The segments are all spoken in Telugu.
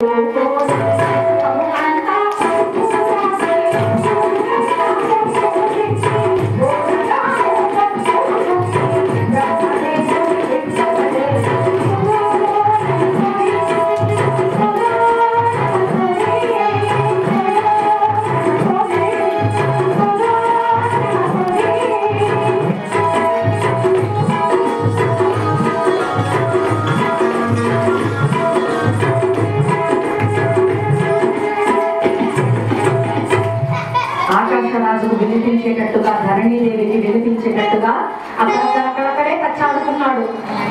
ఆకాశరాజుకు వినిపించేటట్టుగా ధరణీదేవికి వినిపించేటట్టుగా అక్కడక్కడక్కడే కచ్చాడుతున్నాడు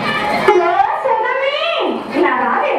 ఇలా రావే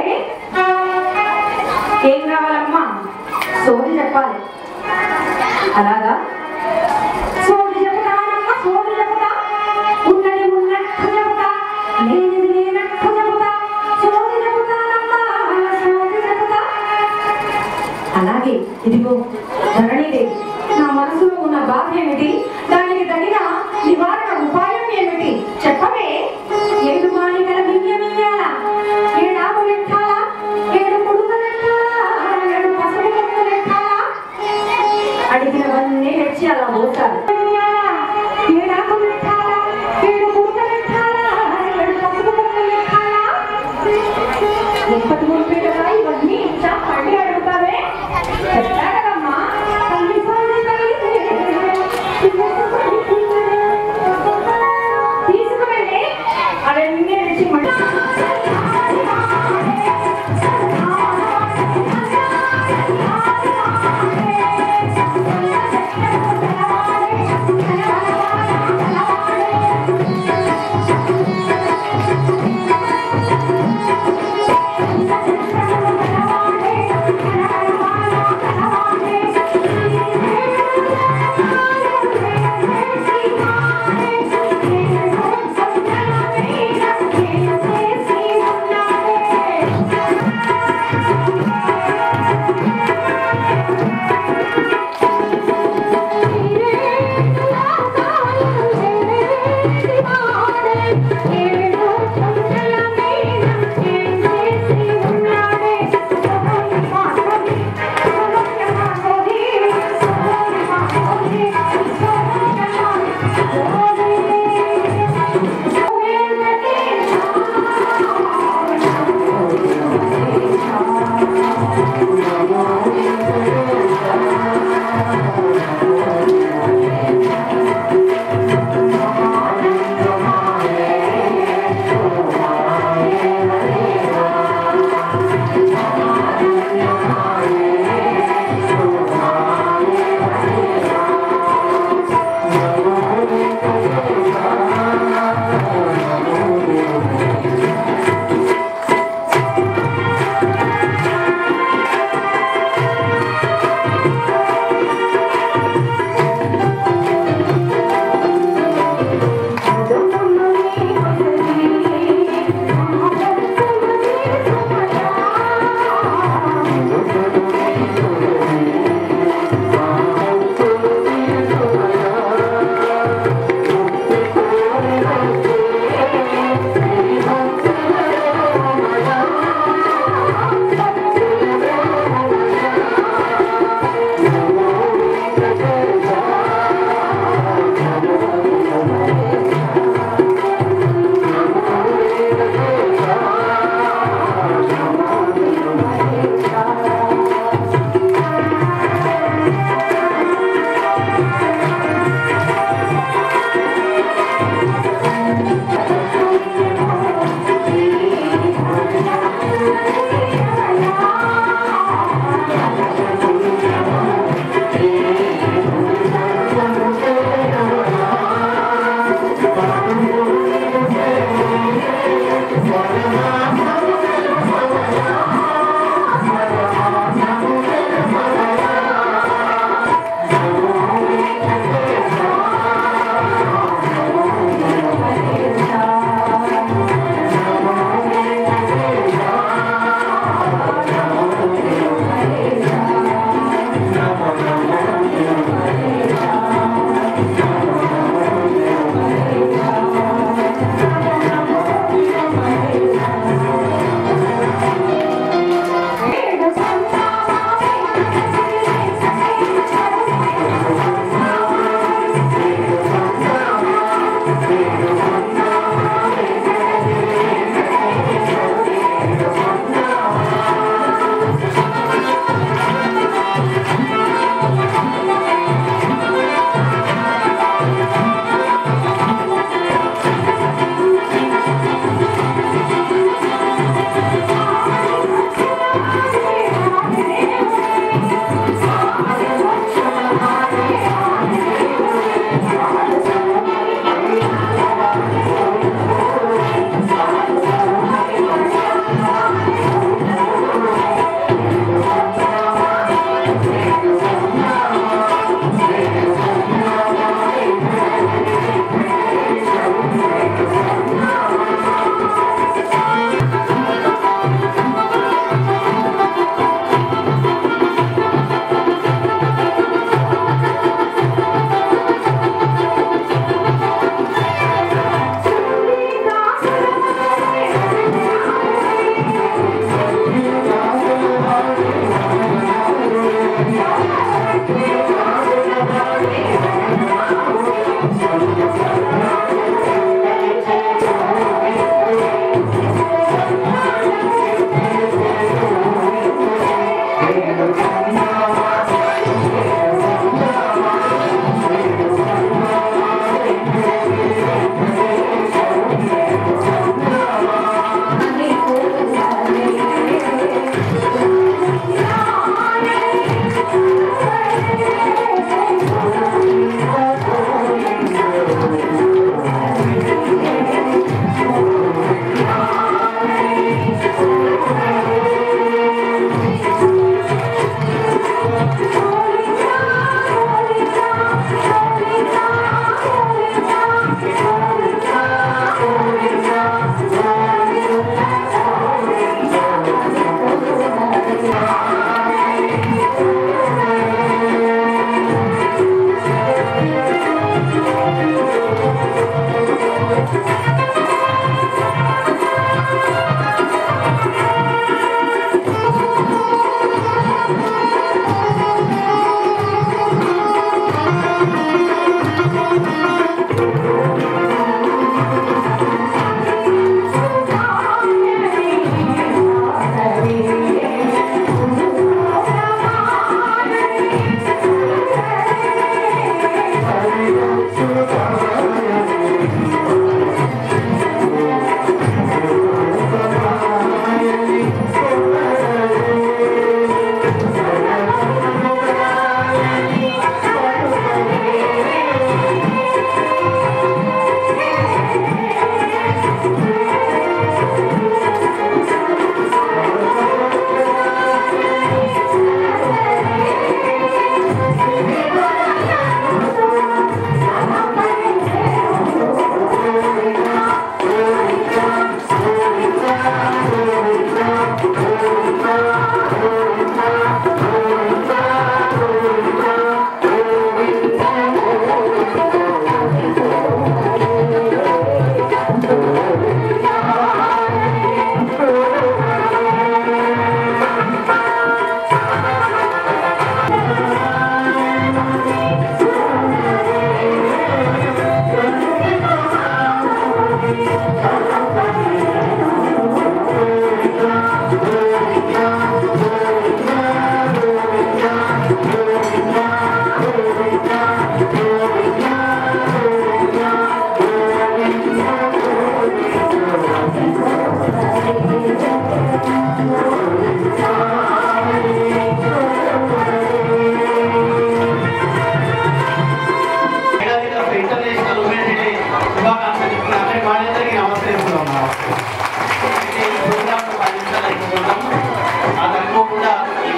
ఏం కావాలమ్మా సోది చెప్పాలి అలాగా సోది చెబుతానమ్మా సోది చెబుతా ఉన్నది ఉన్నట్టు చెబుతా లేనిది లేనట్టు చెబుతా సోది చెబుతానమ్మా సోది చెబుతా అలాగే ఇదిగో ధరణిదేవి నా మనసులో ఉన్న బాధ ఏమిటి దానికి తగిన నివారణ ఉపాయం ఏమిటి చెప్పవే ఏడు మాలికల బియ్యమియ్యాల ఏడాకు లెక్కాలా ఏడు కొడుకు లెక్కాలా ఏడు పసుపు కొడుకు లెక్కాలా అడిగినవన్నీ తెచ్చి అలా పోతారు ఏడాకు లెక్కాలా ఏడు కొడుకు లెక్కాలా ఏడు పసుపు కొడుకు లెక్కాలా ఎప్పటి మునిపే కదా ఇవన్నీ ఇచ్చా మళ్ళీ అడుగుతావే చెప్తా కదమ్మా తల్లి సోది తల్లి తీసుకువెళ్ళి అవన్నీ తెచ్చి మళ్ళీ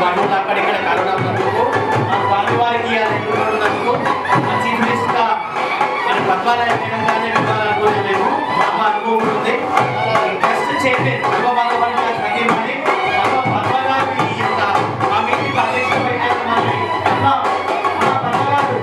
వాళ్ళు అక్కడ ఇక్కడ కరోనా ఉన్నందుకు ఆ స్వామి వారికి ఇవాళ ఎన్నికలు ఉన్నందుకు ఆ చీఫ్ మినిస్టర్ గా మన పద్మాలయ మేడం గారిని ఇవ్వాలనుకోలేదు అమ్మ అనుకోకుండా జస్ట్ చెప్పే పద్మ భగవాన్ గారి సతీమణి పద్మ పద్మ గారికి ఈ యొక్క మా మీటింగ్ అధ్యక్షమైన మరి పద్మ ఆ పద్మ గారు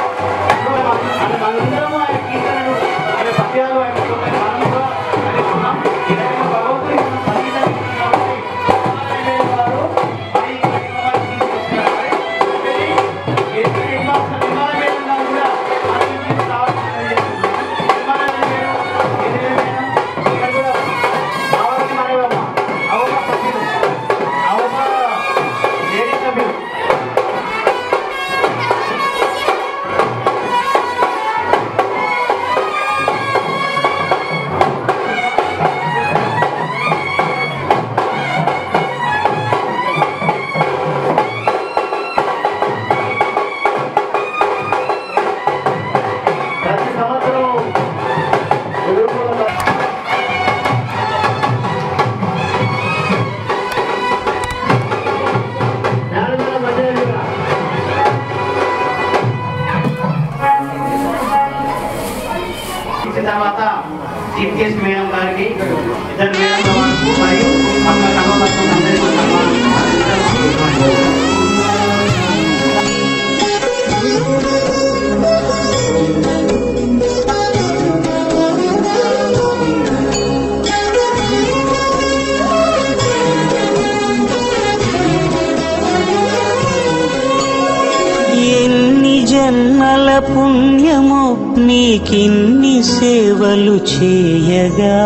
మనందరము ఆయన కీర్తనలు ఆయన పద్యాలు ఆయన పాలనలో ఆయన ఉన్నాం ఏదైనా భగవంతుడి మనం సంగీతం కాబట్టి రామారాయణ గారు మరి ఈ కార్యక్రమాన్ని తీసుకొచ్చినారు. మరి ఎస్పీ హెడ్ మాస్టర్ విమానవేదం గారు కూడా ఆశీర్వదించి రావాల్సిందిగా చేస్తున్నాం. విమానవేదం మేడం, ఎదిరే మేడం, ఇక్కడ కూడా రావాలని మనవమ్మ. అవమ సభ్యులు, అవమ లేడీ సభ్యులు ప్రతి సంవత్సరం ఎదుర్కొన్న నాలుగున్నర మధ్యాహ్నం ఇచ్చిన తర్వాత చీఫ్ గెస్ట్ మేడం గారికి ఇద్దరు మేడం గారికి మరియు పక్క సభాపతి అందరికీ సన్మానం ఎన్ని జన్మల పుణ్యమో నీకిన్ని సేవలు చేయగా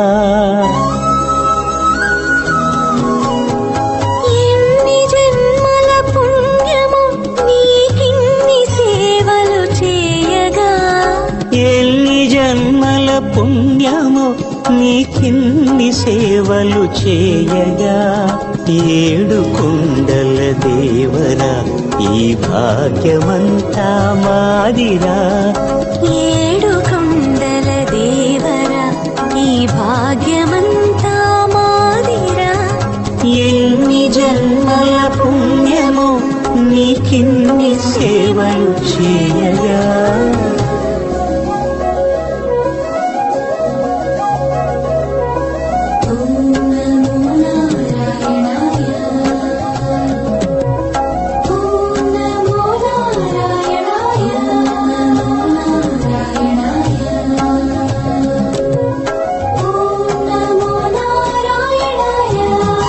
ఎన్ని జన్మల పుణ్యము నీకిన్ని సేవలు చేయగా ఎన్ని జన్మల పుణ్యమో నీకిన్ని సేవలు చేయగా ఏడు కొండల దేవరా ఈ భాగ్యమంతా మాదిరా ఏడు కొండల దేవర ఈ భాగ్యమంతా మాదిరా ఎన్ని జన్మల పుణ్యమో నీకిన్ని సేవలు చేయగా ఓం నమో నారాయణాయ ఓం నమో నారాయణాయ నమో నారాయణాయ ఓం నమో నారాయణాయ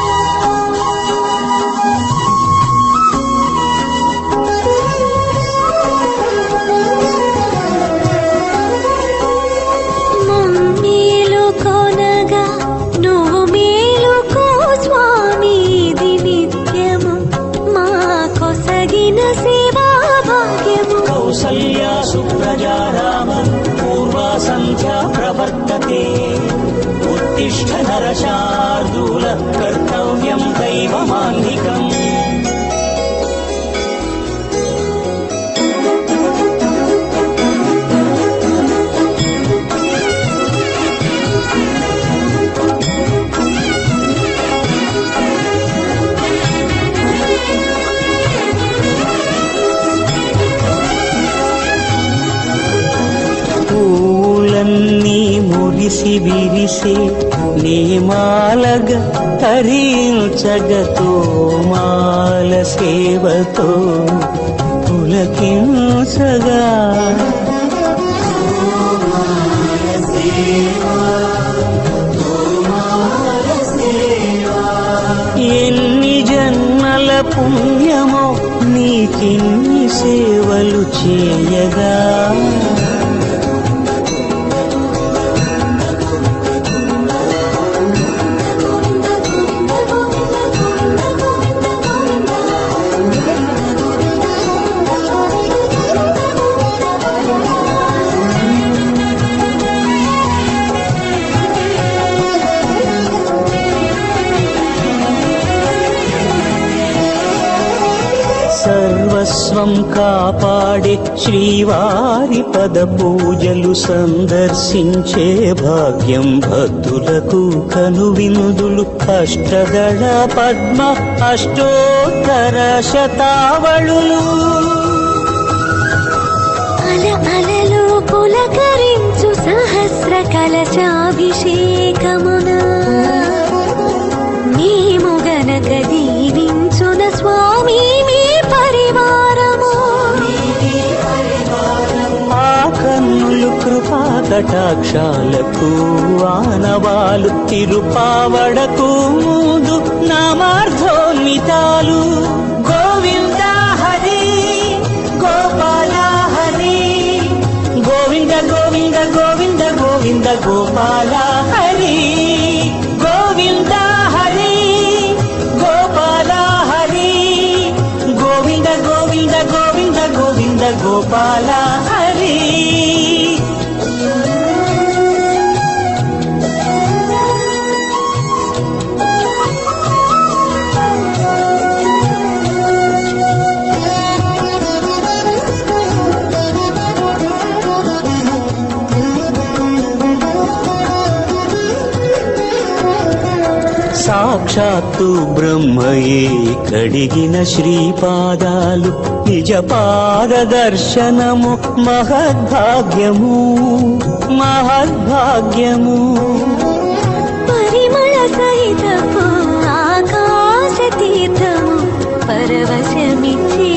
మమ్మేలు కొనగా నువ్వు మేలుకో స్వామి ఇది నిత్యము మా కొసగిన సేవా భాగ్యము కౌసల్యా సుప్రజా రామ పూర్వా సంధ్యా ప్రవర్తతే ఉత్తిష్ట నరశార్దూల కర్తవ్యం దైవమాన్నికం పూలన్నీ మురిసి విరిసే నేమాలగ తరించగతో మాల సేవతో పులకించగా ఎన్ని జన్మల పుణ్యమో నీకిన్ని సేవలు చేయగా సర్వస్వం కాపాడే శ్రీవారి పద పూజలు సందర్శించే భాగ్యం భక్తులకు కనువినుదులు అష్టదళ పద్మ అష్టోత్తర శతావళులు అల అలలు పులకరించు సహస్ర కలశాభిషేకమున మేము గనక దీవించున స్వామి మీ పరివారము ఆ కన్నులు కృపా కటాక్షాలకు ఆనవాలు తిరుపావడకు మూదు నామార్థోన్మితాలు గోవింద హరి గోపాల హరి గోవింద గోవింద గోవింద గోవింద గోపాల హరి గోవింద హరి గోపాల హరి గోవింద గోవింద గోవింద గోవింద గోపాల హరి సాక్షాత్తు బ్రహ్మయే కడిగిన శ్రీపాదాలు నిజ పాద దర్శనము మహద్భాగ్యము మహద్భాగ్యము పరిమళ సహితపు ఆకాశ తీర్థము పరవశమిచ్చే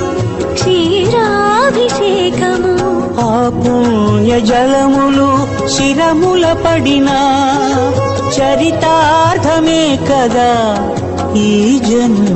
క్షీరాభిషేకము ఆ పుణ్య జలములు శిరముల పడిన చరితార్థమే కదా ఈ జన్మ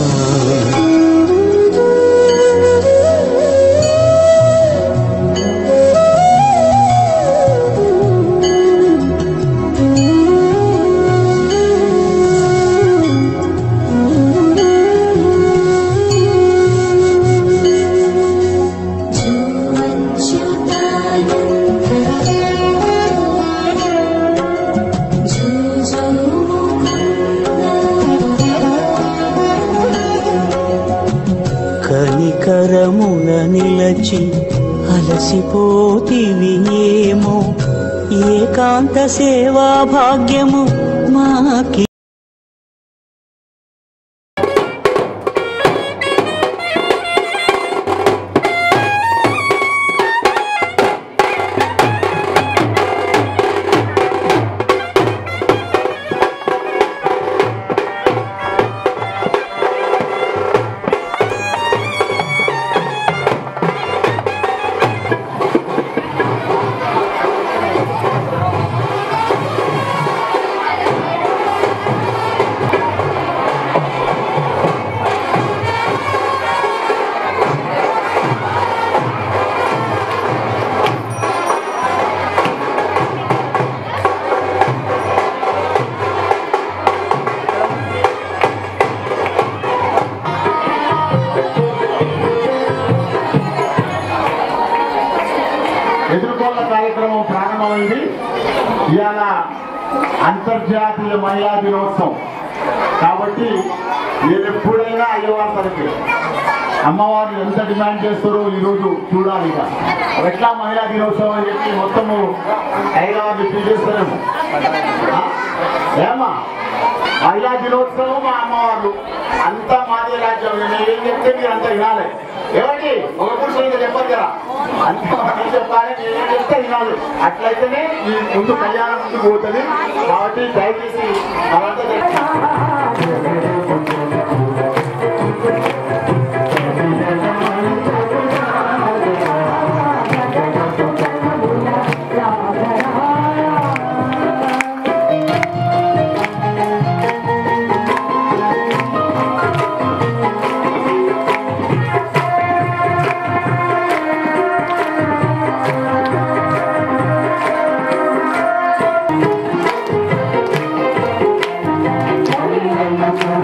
కనికరమున నిలచి అలసిపోతివి ఏమో ఏకాంత సేవా భాగ్యము మాకి ఎదుర్కోళ్ల కార్యక్రమం ప్రారంభమైంది ఇవాళ అంతర్జాతీయ మహిళా దినోత్సవం కాబట్టి మీరు ఎప్పుడైనా అయ్యవారి తరఫు అమ్మవారు ఎంత డిమాండ్ చేస్తారో ఈరోజు చూడాలి ఇక ఎట్లా మహిళా దినోత్సవం అని చెప్పి మొత్తము హైదరాబాద్ పిలిచేస్తారేమో ఆ? ఏమ్మా మహిళా దినోత్సవం మా అమ్మవారు అంతా మాదే రాజ్యం నేను ఏం చెప్తే మీరు అంతా వినాలి ఏమండి ఒక పురుషులు ఇంకా చెప్పదు కదా అంతా మనం చెప్పాలి నేను ఏం చెప్తే వినాలి అట్లయితేనే ఈ ముందు కళ్యాణం ముందుకు పోతుంది కాబట్టి దయచేసి మనంతా తెలుసు. Thank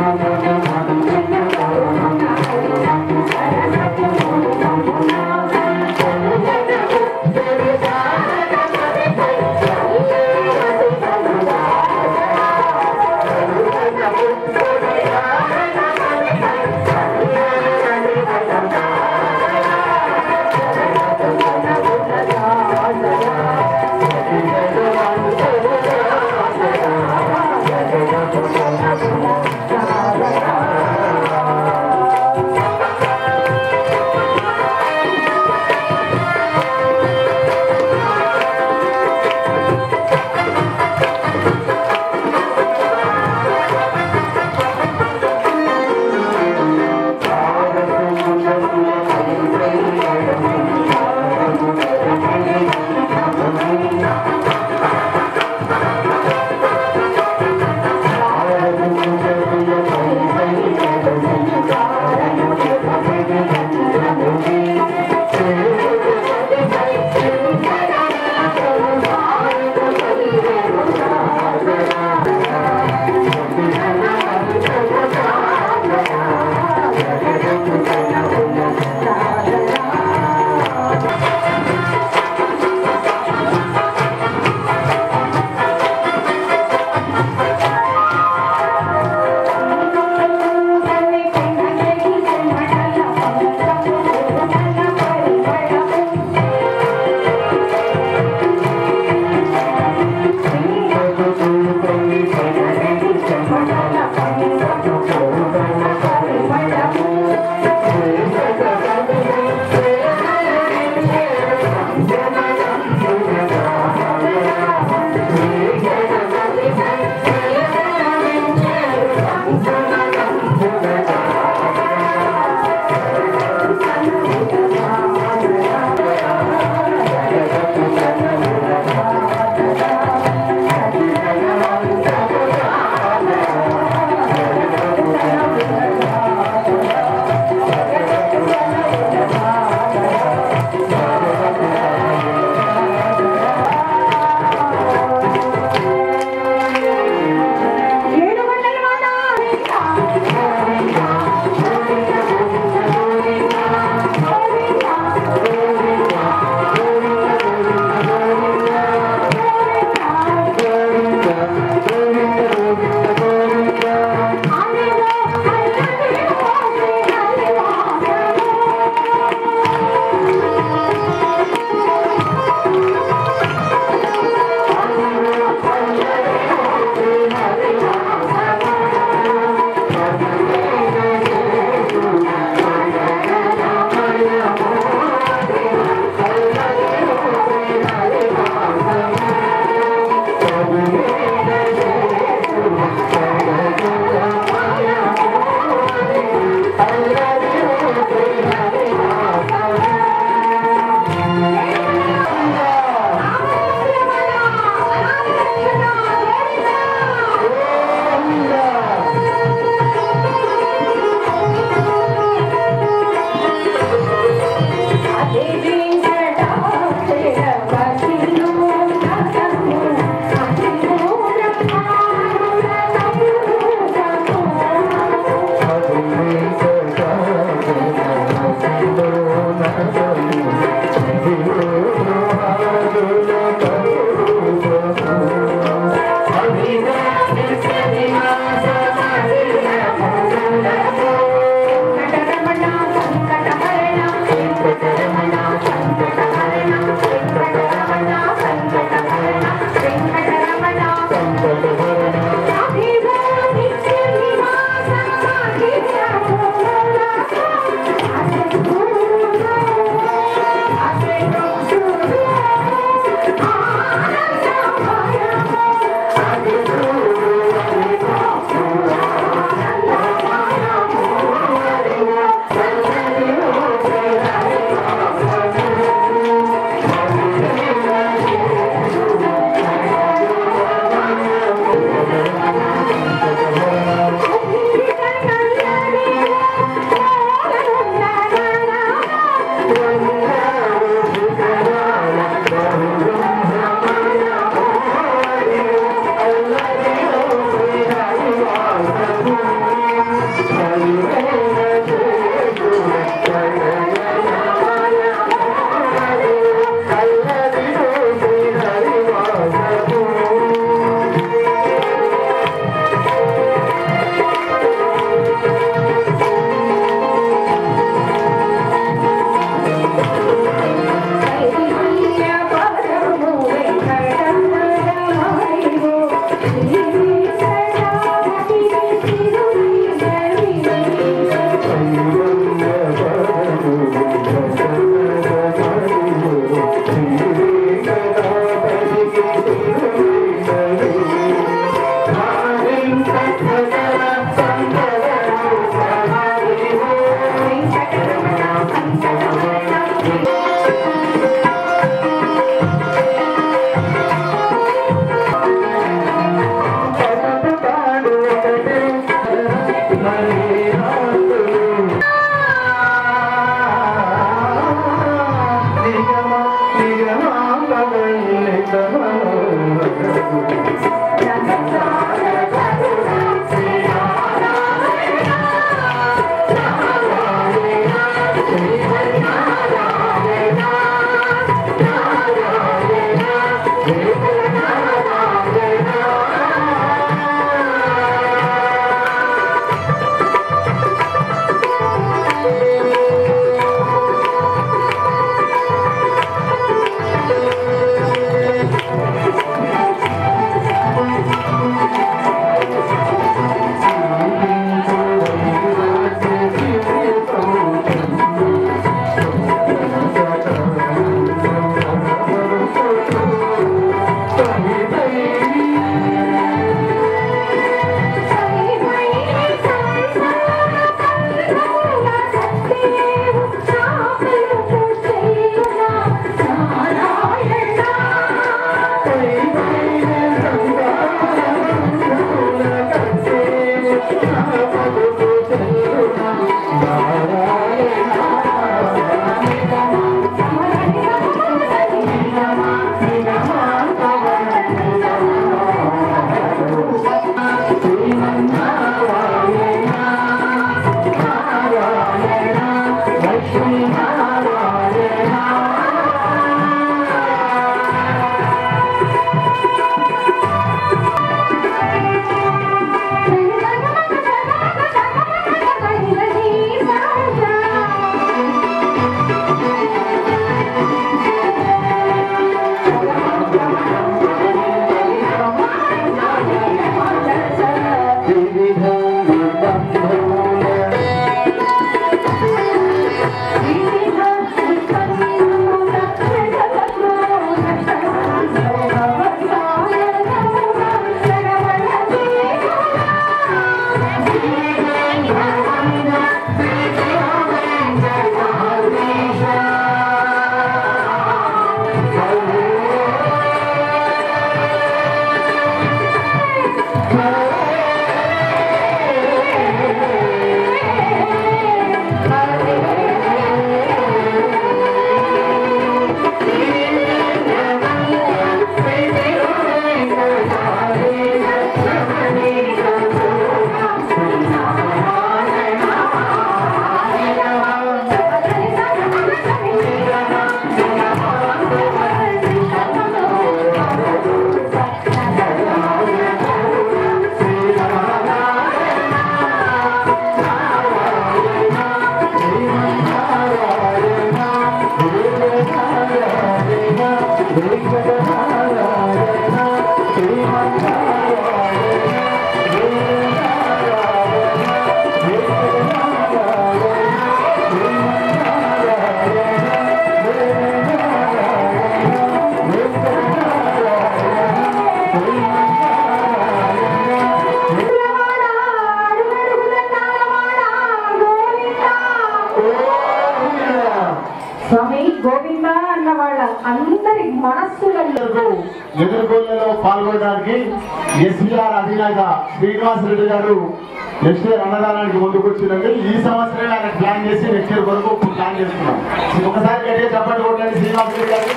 స్వామి గోవింద అన్న వాళ్ళ అందరి మనస్సులలో ఎదుర్కొల్లలో పాల్గొనడానికి ఎస్బీఆర్ అధినేత శ్రీనివాస్ రెడ్డి గారు నెక్స్ట్ ఇయర్ అన్నదానానికి ముందుకు వచ్చిందండి ఈ సంవత్సరమే ఆయన ప్లాన్ చేసి నెక్స్ట్ ఇయర్ వరకు ప్లాన్ చేస్తున్నాం ఒకసారి గట్టిగా చెప్పండి కొట్టండి శ్రీనివాస్ రెడ్డి గారు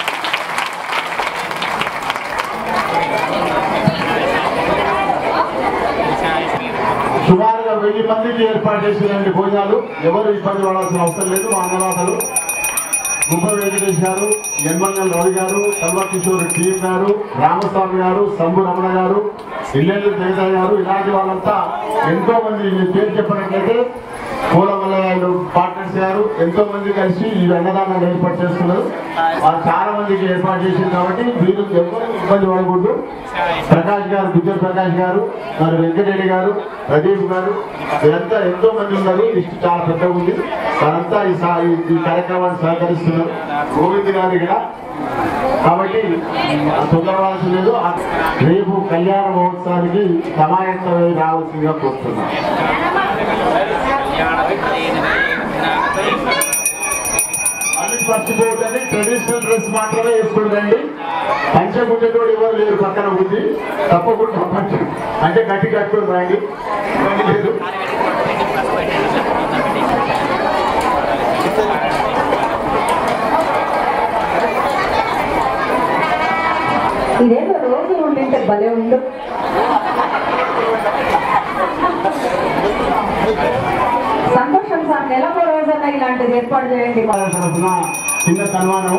సుమారుగా వెయ్యి మందికి ఏర్పాటు చేసినటువంటి భోజనాలు ఎవరు ఇబ్బంది పడాల్సిన అవసరం లేదు మా అన్నదాతలు గుబ్బ వెంకటేష్ గారు యన్మంగల్ రవి గారు కల్వ కిషోర్ టీం గారు రామస్వామి గారు శంభు రమణ గారు ఇల్లెల్లి జగదయ్య గారు ఇలాంటి వాళ్ళంతా ఎంతో మంది మీ పేరు చెప్పినట్లయితే పూల మల్లయ్య పార్ట్నర్స్ గారు ఎంతో మంది కలిసి ఈ అన్నదానాన్ని ఏర్పాటు చేస్తున్నారు వాళ్ళు చాలా మందికి ఏర్పాటు చేసింది కాబట్టి వీళ్ళు ఎవరు ఇబ్బంది పడకూడదు ప్రకాష్ గారు గుజ్జర్ ప్రకాష్ గారు మరి వెంకటరెడ్డి గారు ప్రదీప్ గారు వీరంతా ఎంతో మంది ఉన్నారు లిస్ట్ చాలా పెద్దగా ఉంది వారంతా ఈ సా- ఈ- ఈ కార్యక్రమాన్ని సహకరిస్తున్నారు గోవింద్ గారు ఇక్కడ కాబట్టి తొందరవాల్సి లేదు ఆ- రేపు కళ్యాణ మహోత్సవానికి సమాయత్తమై రావాల్సిందిగా కోరుతున్నాను అన్ని మర్చిపోవద్దని ట్రెడిషనల్ డ్రెస్ మాత్రమే వేసుకుని రండి పంచగుండెతోడు ఎవరు లేరు పక్కన ఉంది తప్పకుండా పంచ అంటే గట్టి కట్టుకుని రండి ఇబ్బంది లేదు ఇదేదో రోజు ఉండింటే భలే ఉండు సంతోషం సార్ నెలకు రోజన్నా ఇలాంటిది ఏర్పాటు చేయండి వాళ్ళ తరఫున చిన్న సన్మానం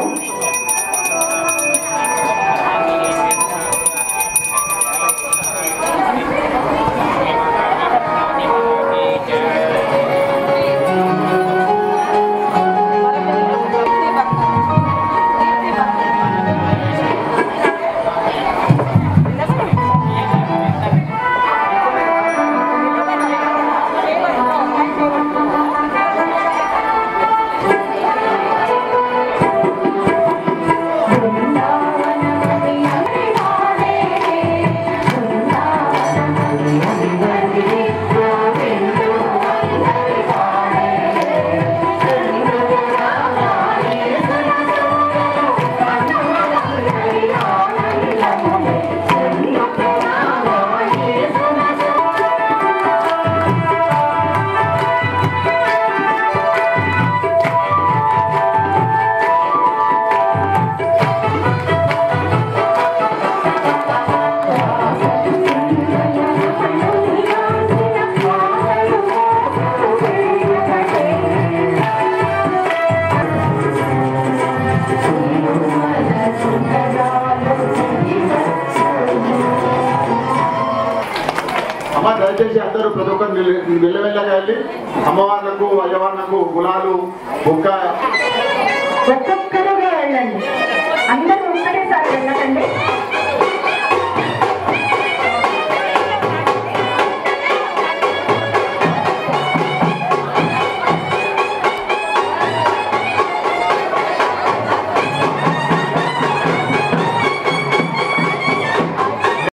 అమ్మ దయచేసి అందరూ ప్రతి ఒక్కరు నిల- నిలవెల్లగా వెళ్ళి అమ్మవార్లకు అయ్యవార్లకు గులాలు బుక్క ఒక్కొక్కరుగా వెళ్ళండి అందరూ ఒక్కటేసారి వెళ్ళకండి